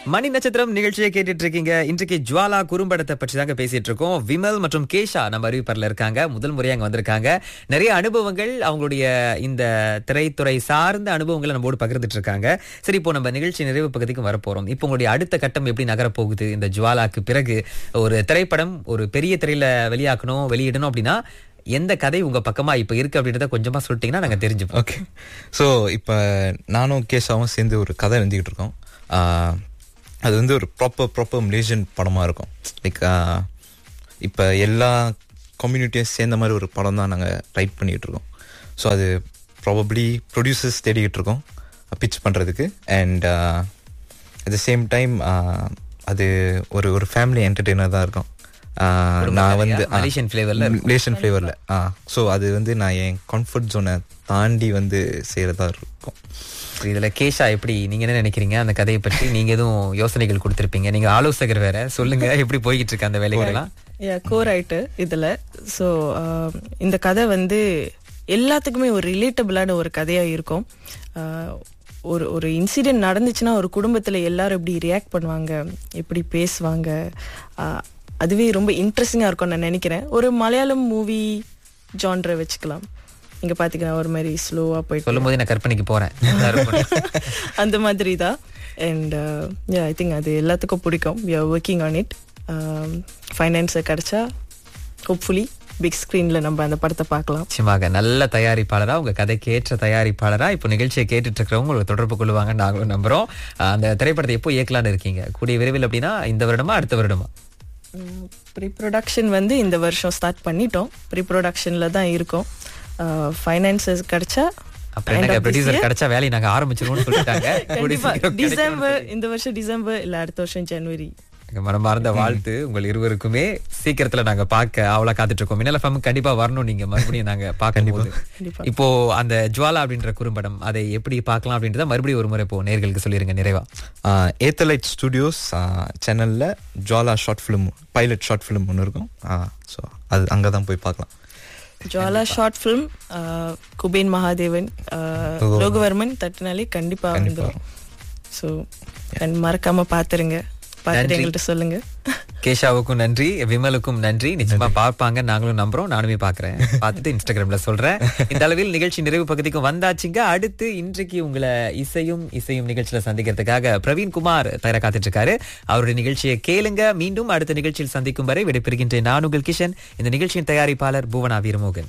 மணி நட்சத்திரம் நிகழ்ச்சியை கேட்டுட்டு இருக்கீங்க இன்றைக்கு ஜுவாலா குறும்படத்தை பற்றி தாங்க பேசிட்டு இருக்கோம் விமல் மற்றும் கேஷா நம்ம அறிவிப்பரில் இருக்காங்க முதல் முறையா அங்க வந்திருக்காங்க நிறைய அனுபவங்கள் அவங்களுடைய இந்த திரைத்துறை சார்ந்த அனுபவங்களை நம்மோடு பகிர்ந்துட்டு இருக்காங்க சரி இப்போ நம்ம நிகழ்ச்சி நிறைவு பகுதிக்கு வரப்போறோம் இப்போ உங்களுடைய அடுத்த கட்டம் எப்படி நகரப் போகுது இந்த ஜுவாலாக்கு பிறகு ஒரு திரைப்படம் ஒரு பெரிய திரையில வெளியாக்கணும் வெளியிடணும் அப்படின்னா எந்த கதை உங்க பக்கமா இப்ப இருக்கு அப்படின்றத கொஞ்சமா சொல்லிட்டீங்கன்னா நாங்க தெரிஞ்சுப்போம் ஓகே ஸோ இப்போ நானும் கேஷாவும் சேர்ந்து ஒரு கதை எழுதிக்கிட்டு இருக்கோம் ஆஹ், அது வந்து ஒரு ப்ராப்பர் ப்ராப்பர் மலேசியன் படமாக இருக்கும் லைக் இப்போ எல்லா கம்யூனிட்டியும் சேர்ந்த மாதிரி ஒரு படம் தான் நாங்கள் ரைட் பண்ணிகிட்டு இருக்கோம் ஸோ அது ப்ராபப்ளி ப்ரொடியூசர்ஸ் தேடிக்கிட்டு இருக்கோம் பிச் பண்ணுறதுக்கு and at the same time அது ஒரு ஒரு ஃபேமிலி என்டர்டெய்னர் தான் இருக்கும் ஆஹ், நான் வந்து ஆ, மலேசியன் ஃபிளேவர்ல மலேசியன் ஃப்ளேவரில் ஆ ஸோ அது வந்து நான் என் கம்ஃபர்ட் ஜோனை தாண்டி வந்து செய்கிறதா இருக்கும் இதுல கேஷா எப்படி நீங்க என்ன நினைக்கிறீங்க அந்த கதையை பற்றி நீங்க எதுவும் யோசனைகள் கொடுத்திருப்பீங்க நீங்க ஆலோசகர் வேற சொல்லுங்க எப்படி போய்கிட்டு இருக்கு அந்த வேலைகள் எல்லாம் கோ ரைட்டு இதில் ஸோ இந்த கதை வந்து எல்லாத்துக்குமே ஒரு ரிலேட்டபிளான ஒரு கதையாக இருக்கும் ஆஹ், ஒரு ஒரு இன்சிடென்ட் நடந்துச்சுன்னா ஒரு குடும்பத்தில் எல்லாரும் எப்படி ரியாக்ட் பண்ணுவாங்க எப்படி பேசுவாங்க ஆஹ், அதுவே ரொம்ப இன்ட்ரெஸ்டிங்காக இருக்கும் நான் நினைக்கிறேன் ஒரு மலையாளம் மூவி ஜான்ரை வச்சுக்கலாம் இங்கே பார்த்தீங்கன்னா ஒரு மாதிரி ஸ்லோவாக போயிட்டு சொல்லும் போது நான் கற்பனைக்கு போறேன் நல்லா இருக்கும். அந்த மாதிரி தான் அண்ட் ஐ திங்க் அது எல்லாத்துக்கும் பிடிக்கும் we are working on it ஃபைனான்ஸை கிடைச்சா ஹோப்ஃபுல்லி பிக் ஸ்க்ரீனில் நம்ம அந்த படத்தை பார்க்கலாம் நிச்சயமாக நல்ல தயாரிப்பாளரா உங்க கதைக்கு ஏற்ற தயாரிப்பாளரா இப்போ நிகழ்ச்சியை கேட்டுட்டு இருக்கிறவங்க உங்களுக்கு தொடர்பு கொள்வாங்க நாங்களும் நம்புறோம் அஹ் அந்த திரைப்படத்தை எப்போ இயக்கலாம்னு இருக்கீங்க கூடிய விரைவில் அப்படின்னா இந்த வருடமா அடுத்த வருடமா ப்ரீ ப்ரொடக்ஷன் வந்து இந்த வருஷம் ஸ்டார்ட் பண்ணிட்டோம் ப்ரீ ப்ரொடக்ஷனில் தான் இருக்கோம் ஃபைனான்சஸ் கிடைச்சா அப்புறம் எனக்கு ப்ரொடியூசர் கிடைச்சா வேலையை நாங்க ஆரம்பிச்சிருவோம்னு சொல்லிட்டாங்க கூடிய கண்டிப்பா சீக்கிரம் டிசம்பர் இந்த வருஷம் டிசம்பர் இல்லை அடுத்த வருஷம் ஜனவரி எங்க மனமார்ந்த வாழ்த்து உங்கள் இருவருக்குமே சீக்கிரத்துல நாங்க பார்க்க அவளா காத்துட்டு இருக்கோம் மின்னல் FM கண்டிப்பா வரணும் நீங்க மறுபடியும் நாங்க பார்க்கும்போது இப்போ அந்த ஜுவாலா அப்படின்ற குறும்படம் அதை எப்படி பார்க்கலாம் அப்படின்றத மறுபடியும் ஒரு முறை இப்போ நேர்களுக்கு சொல்லிருங்க நிறைவா ஏத்தலைட் ஸ்டுடியோஸ் சேனலில் Jwala short film pilot short film ஒன்று இருக்கும் ஸோ அது அங்கே தான் போய் பார்க்கலாம் ஜுவாலா ஷார்ட் ஃபிலிம் குபேன் மகாதேவன் ஆஹ், லோகவர்மன் தட்டுனாலே கண்டிப்பா வந்துடும் ஸோ மறக்காம பாத்துருங்க பார்த்துட்டு நன்றி. எங்கள்கிட்ட சொல்லுங்க கேஷாவுக்கும் நன்றி விமலுக்கும் நன்றி நிச்சயமா பார்ப்பாங்க நாங்களும் நம்புறோம் நானுமே பாக்குறேன் பார்த்துட்டு இன்ஸ்டாகிராம்ல சொல்றேன் இந்த அளவில் நிகழ்ச்சி நிறைவு பகுதிக்கும் வந்தாச்சுங்க அடுத்து இன்றைக்கு உங்களை இசையும் இசையும் நிகழ்ச்சியில சந்திக்கிறதுக்காக பிரவீன் குமார் தயாரா காத்துட்டு இருக்காரு அவருடைய நிகழ்ச்சியை கேளுங்க மீண்டும் அடுத்த நிகழ்ச்சியில் சந்திக்கும் வரை விடைபெறுகின்றேன் நான் உங்கள் கிஷன் இந்த நிகழ்ச்சியின் தயாரிப்பாளர் புவனா வீரமோகன்